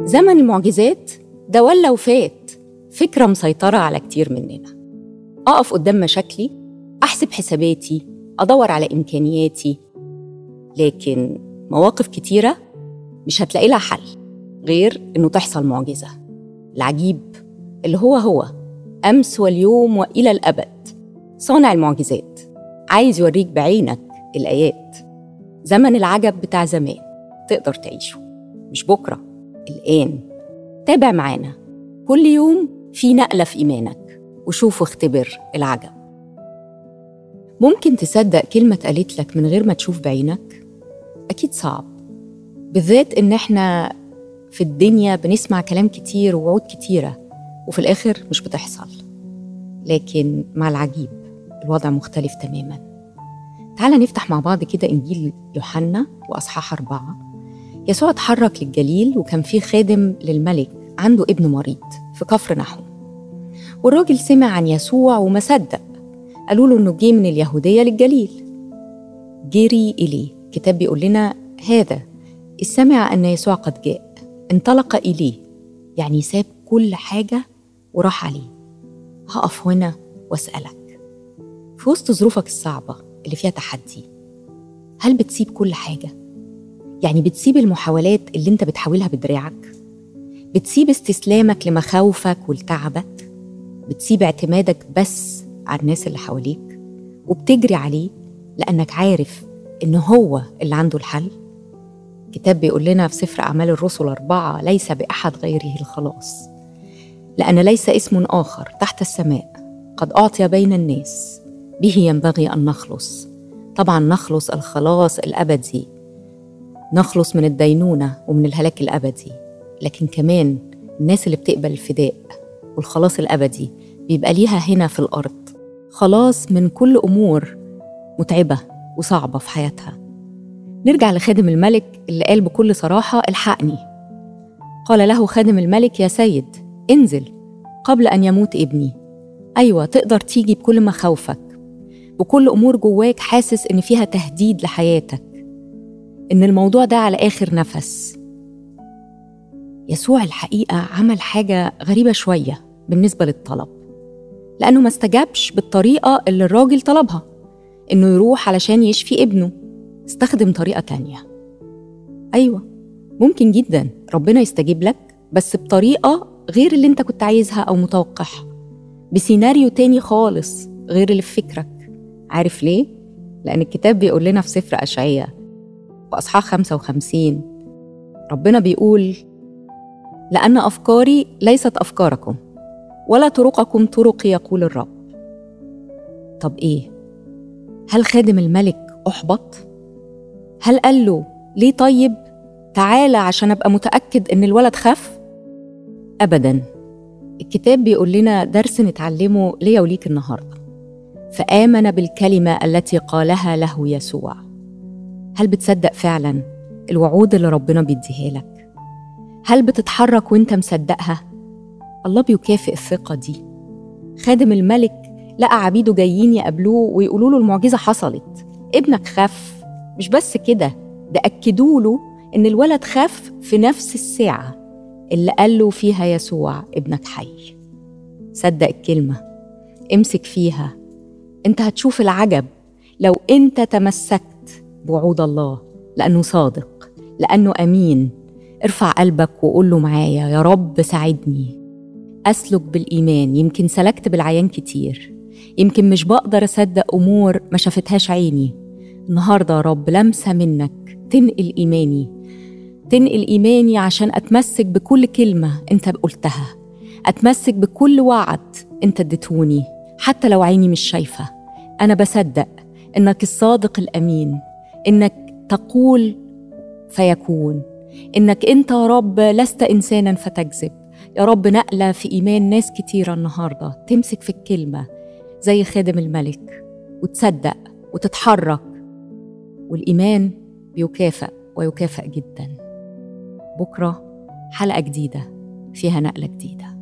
زمن المعجزات ده ولا وفات فكرة مسيطرة على كتير مننا أقف قدام مشاكلي أحسب حساباتي أدور على إمكانياتي لكن مواقف كتيرة مش هتلاقي لها حل غير إنه تحصل معجزة العجيب اللي هو هو أمس واليوم وإلى الأبد صانع المعجزات عايز يوريك بعينك الآيات زمن العجب بتاع زمان تقدر تعيشه مش بكرة الآن تابع معانا كل يوم في نقلة في إيمانك وشوف واختبر العجب ممكن تصدق كلمة اتقالت لك من غير ما تشوف بعينك؟ أكيد صعب بالذات إن إحنا في الدنيا بنسمع كلام كتير ووعود كتيرة وفي الآخر مش بتحصل لكن مع العجيب الوضع مختلف تماما تعال نفتح مع بعض كده إنجيل يوحنا وأصحاح أربعة يسوع اتحرك للجليل وكان في خادم للملك عنده ابن مريض في كفر نحوم والراجل سمع عن يسوع وما صدق قالوا له انه جه من اليهوديه للجليل جري اليه الكتاب بيقول لنا هذا إذ سمع ان يسوع قد جاء انطلق اليه يعني ساب كل حاجه وراح عليه هقف هنا واسالك في وسط ظروفك الصعبه اللي فيها تحدي هل بتسيب كل حاجه يعني بتسيب المحاولات اللي انت بتحاولها بدراعك بتسيب استسلامك لمخاوفك ولتعبك بتسيب اعتمادك بس على الناس اللي حواليك وبتجري عليه لأنك عارف إن هو اللي عنده الحل الكتاب بيقول لنا في سفر أعمال الرسل أربعة ليس بأحد غيره الخلاص لأن ليس اسم آخر تحت السماء قد أعطي بين الناس به ينبغي أن نخلص طبعا نخلص الخلاص الأبدي نخلص من الدينونة ومن الهلاك الأبدي لكن كمان الناس اللي بتقبل الفداء والخلاص الأبدي بيبقى ليها هنا في الأرض خلاص من كل أمور متعبة وصعبة في حياتها نرجع لخادم الملك اللي قال بكل صراحة الحقني قال له خادم الملك يا سيد انزل قبل أن يموت ابني أيوة تقدر تيجي بكل مخاوفك بكل أمور جواك حاسس إن فيها تهديد لحياتك إن الموضوع ده على آخر نفس يسوع الحقيقة عمل حاجة غريبة شوية بالنسبة للطلب لأنه ما استجابش بالطريقة اللي الراجل طلبها إنه يروح علشان يشفي ابنه استخدم طريقة تانية أيوة ممكن جدا ربنا يستجيب لك بس بطريقة غير اللي انت كنت عايزها أو متوقعها بسيناريو تاني خالص غير اللي في فكرك عارف ليه؟ لأن الكتاب بيقول لنا في سفر أشعية وأصحاح 55 ربنا بيقول لأن أفكاري ليست أفكاركم ولا طرقكم طرقي يقول الرب طب إيه؟ هل خادم الملك أحبط؟ هل قال له ليه طيب؟ تعالى عشان أبقى متأكد إن الولد خف؟ أبداً الكتاب بيقول لنا درس نتعلمه ليا وليك النهارده فآمن بالكلمة التي قالها له يسوع هل بتصدق فعلا الوعود اللي ربنا بيديها لك هل بتتحرك وانت مصدقها الله بيكافئ الثقة دي خادم الملك لقى عبيده جايين يقابلوه ويقولوا له المعجزة حصلت ابنك خف مش بس كده ده أكدوا له إن الولد خف في نفس الساعة اللي قال له فيها يسوع ابنك حي صدق الكلمة امسك فيها انت هتشوف العجب لو انت تمسكت بوعود الله لأنه صادق لأنه أمين ارفع قلبك وقول له معايا يا رب ساعدني أسلك بالإيمان يمكن سلكت بالعيان كتير يمكن مش بقدر أصدق أمور ما شافتهاش عيني النهاردة يا رب لمسة منك تنقل إيماني تنقل إيماني عشان أتمسك بكل كلمة أنت قلتها أتمسك بكل وعد أنت اديتهوني حتى لو عيني مش شايفة أنا بصدق إنك الصادق الأمين إنك تقول فيكون إنك أنت يا رب لست إنسانا فتكذب يا رب نقلة في إيمان ناس كتيرة النهاردة تمسك في الكلمة زي خادم الملك وتصدق وتتحرك والإيمان بيكافئ ويكافئ جدا بكرة حلقة جديدة فيها نقلة جديدة